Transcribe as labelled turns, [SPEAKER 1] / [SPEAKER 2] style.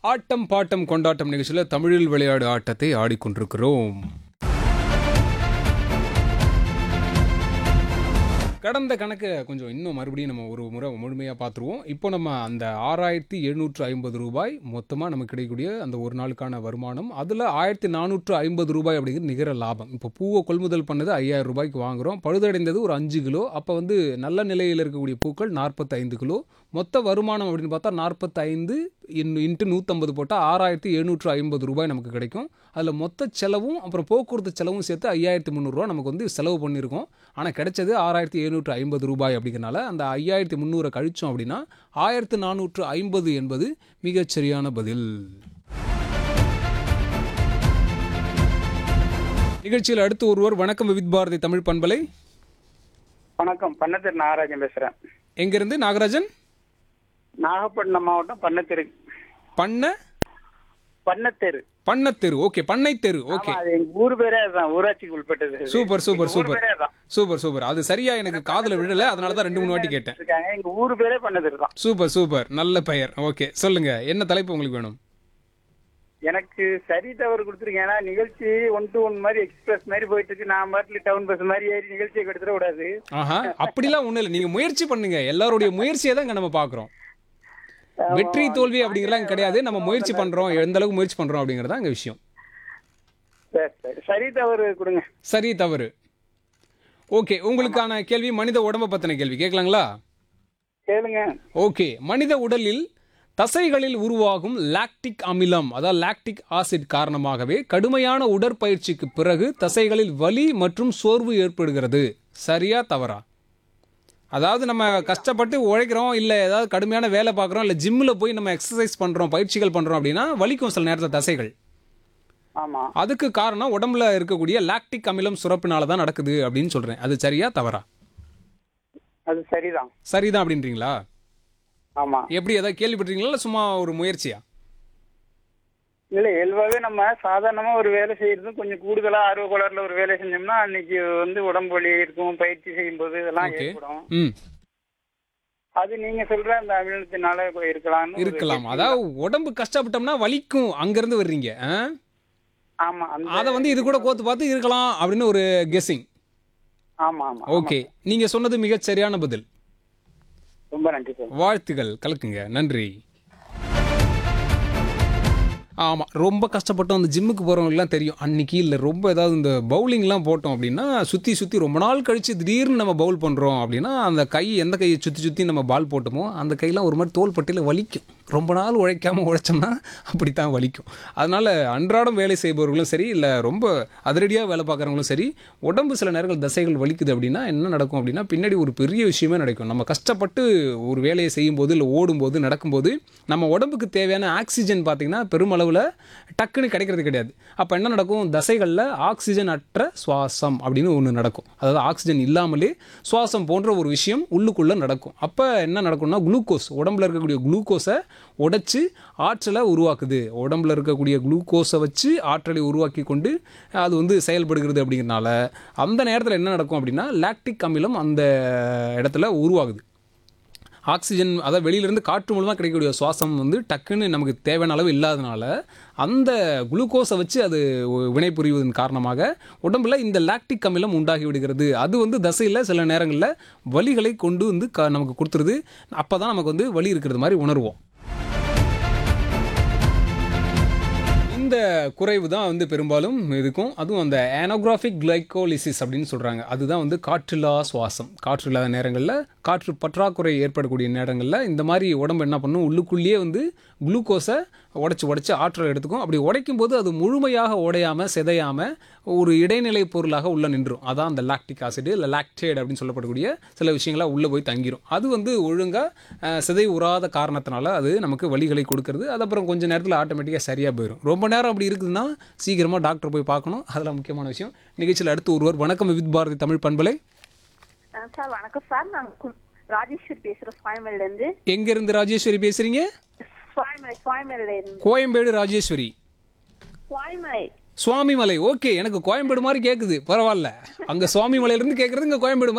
[SPEAKER 1] ஆட்டம் bottom கொண்டாட்டம் நிகழ்ச்சியில் தமிழில் விளையாடு ஆட்டத்தை ஆடிக்கொண்டிருக்கிறோம் கடந்த கணக்கு கொஞ்சம் இன்னும் மறுபடியும் நம்ம ஒரு முறை முழுமையாக பார்த்துருவோம் இப்போ நம்ம அந்த ஆறாயிரத்தி எழுநூற்று ஐம்பது ரூபாய் மொத்தமாக நமக்கு கிடைக்கக்கூடிய அந்த ஒரு நாளுக்கான வருமானம் அதில் ஆயிரத்தி நானூற்று ஐம்பது ரூபாய் அப்படிங்கிறது நிகர லாபம் இப்போ பூவை கொள்முதல் பண்ணது ஐயாயிரம் ரூபாய்க்கு வாங்குகிறோம் பழுதடைந்தது ஒரு அஞ்சு கிலோ அப்போ வந்து நல்ல நிலையில் இருக்கக்கூடிய பூக்கள் நாற்பத்தைந்து கிலோ மொத்த வருமானம் அப்படின்னு பார்த்தா நாற்பத்தைந்து இன் இன்ட்டு நூற்றம்பது போட்டால் ஆறாயிரத்தி எழுநூற்று ஐம்பது ரூபாய் நமக்கு கிடைக்கும் அதில் மொத்த செலவும் அப்புறம் போக்குவரத்து செலவும் சேர்த்து ஐயாயிரத்தி முந்நூறுரூவா நமக்கு வந்து செலவு பண்ணியிருக்கோம் ஆனால் கிடைச்சது ஆறாயிரத்தி எழுநூற்று ஐம்பது ரூபாய் அப்படிங்கிறனால அந்த ஐயாயிரத்தி முந்நூறை கழிச்சோம் அப்படின்னா ஆயிரத்து நானூற்று ஐம்பது என்பது மிகச் சரியான பதில் நிகழ்ச்சியில் அடுத்து ஒருவர் வணக்கம் வித் பாரதி தமிழ் பண்பலை
[SPEAKER 2] வணக்கம் பன்னத்தூர் நாகராஜன் பேசுறேன்
[SPEAKER 1] எங்கிருந்து நாகராஜன்
[SPEAKER 2] நாகப்பட்டினம் மாவட்டம் பன்னத்தெரு
[SPEAKER 1] பண்ண
[SPEAKER 2] பன்னத்தெரு
[SPEAKER 1] பண்ணத்தெரு ஓகே பண்ணை தெரு ஓகே
[SPEAKER 2] ஆமா, அது எங்க ஊர் பேரே அதுதான் ஊராட்சிக்கு உட்பட்டது
[SPEAKER 1] சூப்பர் சூப்பர்
[SPEAKER 2] எங்க ஊர்
[SPEAKER 1] சூப்பர்
[SPEAKER 2] பேரே அதுதான்.
[SPEAKER 1] சூப்பர் சூப்பர் அது சரியா எனக்கு காதுல விழல அதனால தான் ரெண்டு மூணு வாட்டி கேட்டேன்
[SPEAKER 2] இருக்காங்க எங்க ஊர் பேரே பன்னத்தெரு தான்
[SPEAKER 1] சூப்பர் சூப்பர் நல்ல பெயர் ஓகே சொல்லுங்க என்ன தலைப்பு உங்களுக்கு வேணும்
[SPEAKER 2] எனக்கு சரி தவறு கொடுத்துருக்கேன் ஏன்னா நிகழ்ச்சி ஒன் டு ஒன் மாதிரி எக்ஸ்பிரஸ் மாதிரி போயிட்டு இருக்கு நான் பாட்டுல டவுன் பஸ் மாதிரி ஏறி நிகழ்ச்சியை கெடுத்துட கூடாது
[SPEAKER 1] ஆஹா அப்படிலாம் ஒண்ணும் இல்லை நீங்க முயற்சி பண்ணுங்க எல்லாருடைய முயற்சியை தான் இங்க நம்ம பாக்குறோம் வெற்றி தோல்வி அப்படிங்கறலாம் இங்க கிடையாது நம்ம முயற்சி பண்றோம் எந்த அளவுக்கு முயற்சி பண்றோம் அப்படிங்கறது தான் இங்க விஷயம்
[SPEAKER 2] சரி சரி சரி தவறு கொடுங்க
[SPEAKER 1] சரி தவறு ஓகே உங்களுக்கான கேள்வி மனித உடம்ப பத்தின கேள்வி கேட்கலாங்களா
[SPEAKER 2] கேளுங்க
[SPEAKER 1] ஓகே மனித உடலில் தசைகளில் உருவாகும் லாக்டிக் அமிலம் அதாவது லாக்டிக் ஆசிட் காரணமாகவே கடுமையான உடற்பயிற்சிக்கு பிறகு தசைகளில் வலி மற்றும் சோர்வு ஏற்படுகிறது சரியா தவறா அதாவது நம்ம கஷ்டப்பட்டு உழைக்கிறோம் இல்லை ஏதாவது கடுமையான வேலை பார்க்குறோம் இல்லை ஜிம்மில் போய் நம்ம எக்ஸசைஸ் பண்ணுறோம் பயிற்சிகள் பண்ணுறோம் அப்படின்னா வலிக்கும் சில நேரத்தில் தசைகள்
[SPEAKER 2] ஆமா
[SPEAKER 1] அதுக்கு காரணம் உடம்புல இருக்கக்கூடிய லாக்டிக் அமிலம் சுரப்பினால தான் நடக்குது அப்படின்னு சொல்கிறேன் அது சரியா தவறா
[SPEAKER 2] அது சரிதான்
[SPEAKER 1] சரிதான் அப்படின்றீங்களா
[SPEAKER 2] ஆமா
[SPEAKER 1] எப்படி ஏதாவது கேள்விப்பட்டீங்களா இல்லை சும்மா ஒரு முயற்சியா
[SPEAKER 2] இல்ல இயல்பாவே நம்ம சாதாரணமா ஒரு வேலை செய்யறதும் கொஞ்சம் கூடுதலா ஆர்வ கோளாறுல ஒரு வேலை செஞ்சோம்னா அன்னைக்கு வந்து உடம்பு வலி இருக்கும் பயிற்சி செய்யும் போது இதெல்லாம்
[SPEAKER 1] ஓகே
[SPEAKER 2] ஏற்படும்
[SPEAKER 1] ம்
[SPEAKER 2] அது நீங்க சொல்ற அந்த அமிலத்தினால இருக்கலாம்னு ஒரு
[SPEAKER 1] இருக்கலாம்
[SPEAKER 2] கேள்வி.
[SPEAKER 1] அதாவது உடம்பு கஷ்டப்பட்டோம்னா வலிக்கும் அங்கிருந்து வர்றீங்க ஆ?
[SPEAKER 2] ஆமா அந்த
[SPEAKER 1] அதை வந்து இது கூட கோத்து பார்த்து இருக்கலாம் அப்படின்னு ஒரு கெஸ்ஸிங்
[SPEAKER 2] ஆமா ஆமா
[SPEAKER 1] ஓகே நீங்க சொன்னது மிகச் சரியான பதில்
[SPEAKER 2] ரொம்ப நன்றி சார்
[SPEAKER 1] வாழ்த்துகள் கலக்குங்க நன்றி ஆமாம் ரொம்ப கஷ்டப்பட்டோம் அந்த ஜிம்முக்கு போகிறவங்களுக்குலாம் தெரியும் அன்னைக்கு இல்லை ரொம்ப ஏதாவது இந்த பவுலிங்லாம் போட்டோம் அப்படின்னா சுற்றி சுற்றி ரொம்ப நாள் கழித்து திடீர்னு நம்ம பவுல் பண்ணுறோம் அப்படின்னா அந்த கை எந்த கையை சுற்றி சுற்றி நம்ம பால் போட்டோமோ அந்த கையெல்லாம் ஒரு மாதிரி தோல் பட்டியில் வலிக்கும் ரொம்ப நாள் உழைக்காமல் உழைச்சோம்னா அப்படி தான் வலிக்கும் அதனால் அன்றாடம் வேலை செய்பவர்களும் சரி இல்லை ரொம்ப அதிரடியாக வேலை பார்க்குறவங்களும் சரி உடம்பு சில நேரங்கள் தசைகள் வலிக்குது அப்படின்னா என்ன நடக்கும் அப்படின்னா பின்னாடி ஒரு பெரிய விஷயமே நடக்கும் நம்ம கஷ்டப்பட்டு ஒரு வேலையை செய்யும்போது இல்லை ஓடும்போது நடக்கும்போது நம்ம உடம்புக்கு தேவையான ஆக்சிஜன் பார்த்திங்கன்னா பெருமளவில் டக்குன்னு கிடைக்கிறது கிடையாது அப்போ என்ன நடக்கும் தசைகளில் ஆக்சிஜன் அற்ற சுவாசம் அப்படின்னு ஒன்று நடக்கும் அதாவது ஆக்சிஜன் இல்லாமலே சுவாசம் போன்ற ஒரு விஷயம் உள்ளுக்குள்ளே நடக்கும் அப்போ என்ன நடக்கும்னா குளுக்கோஸ் உடம்புல இருக்கக்கூடிய குளுக்கோஸை உடைச்சு ஆற்றலை உருவாக்குது உடம்புல இருக்கக்கூடிய குளுக்கோஸை வச்சு ஆற்றலை உருவாக்கி கொண்டு அது வந்து செயல்படுகிறது அப்படிங்கிறனால அந்த நேரத்தில் என்ன நடக்கும் அப்படின்னா லாக்டிக் அமிலம் அந்த இடத்துல உருவாகுது ஆக்சிஜன் அதாவது வெளியிலேருந்து காற்று மூலமாக கிடைக்கக்கூடிய சுவாசம் வந்து டக்குன்னு நமக்கு தேவையான அளவு இல்லாதனால அந்த குளுக்கோஸை வச்சு அது வினை புரிவதன் காரணமாக உடம்புல இந்த லாக்டிக் அமிலம் உண்டாகி விடுகிறது அது வந்து தசையில் சில நேரங்களில் வலிகளை கொண்டு வந்து க நமக்கு கொடுத்துருது அப்போ தான் நமக்கு வந்து வலி இருக்கிறது மாதிரி உணர்வோம் இந்த குறைவு தான் வந்து பெரும்பாலும் இருக்கும் அதுவும் அந்த ஆனோகிராஃபிக் கிளைகோலிசிஸ் அப்படின்னு சொல்கிறாங்க அதுதான் வந்து காற்றில்லா சுவாசம் காற்று இல்லாத நேரங்களில் காற்று பற்றாக்குறை ஏற்படக்கூடிய நேரங்களில் இந்த மாதிரி உடம்பு என்ன பண்ணும் உள்ளுக்குள்ளேயே வந்து குளுக்கோஸை உடச்சி உடச்சி ஆற்றல் எடுத்துக்கும் அப்படி உடைக்கும் போது அது முழுமையாக உடையாமல் சிதையாமல் ஒரு இடைநிலை பொருளாக உள்ளே நின்றும் அதான் அந்த லாக்டிக் ஆசிட் இல்லை லாக்டேட் அப்படின்னு சொல்லப்படக்கூடிய சில விஷயங்களாக உள்ளே போய் தங்கிரும் அது வந்து ஒழுங்காக சிதை உறாத காரணத்தினால அது நமக்கு வலிகளை கொடுக்கறது அது அப்புறம் கொஞ்சம் நேரத்தில் ஆட்டோமேட்டிக்காக சரியாக போயிடும் ரொம்ப நேரம் அப்படி இருக்குதுன்னா சீக்கிரமாக டாக்டர் போய் பார்க்கணும் அதெல்லாம் முக்கியமான விஷயம் நிகழ்ச்சியில் அடுத்து ஒருவர் வணக்கம் வித் பாரதி தமிழ் பண்பலை
[SPEAKER 3] ஆ, சார் வணக்கம் சார் நான் கு- ராஜேஸ்வரி பேசுறேன் சுவாமிமலையில இருந்து
[SPEAKER 1] எங்கேருந்து ராஜேஸ்வரி பேசுகிறீங்க
[SPEAKER 3] சுவாமிமலை சுவாமிமலையில இருந்து
[SPEAKER 1] கோயம்பேடு ராஜேஸ்வரி
[SPEAKER 3] சுவாமிமலை
[SPEAKER 1] சுவாமிமலை ஓகே எனக்கு கோயம்பேடு மாதிரி கேட்குது பரவாயில்ல அங்கே சுவாமிமலையிலேருந்து கேட்குறது இங்கே கோயம்பேடு மாதிரி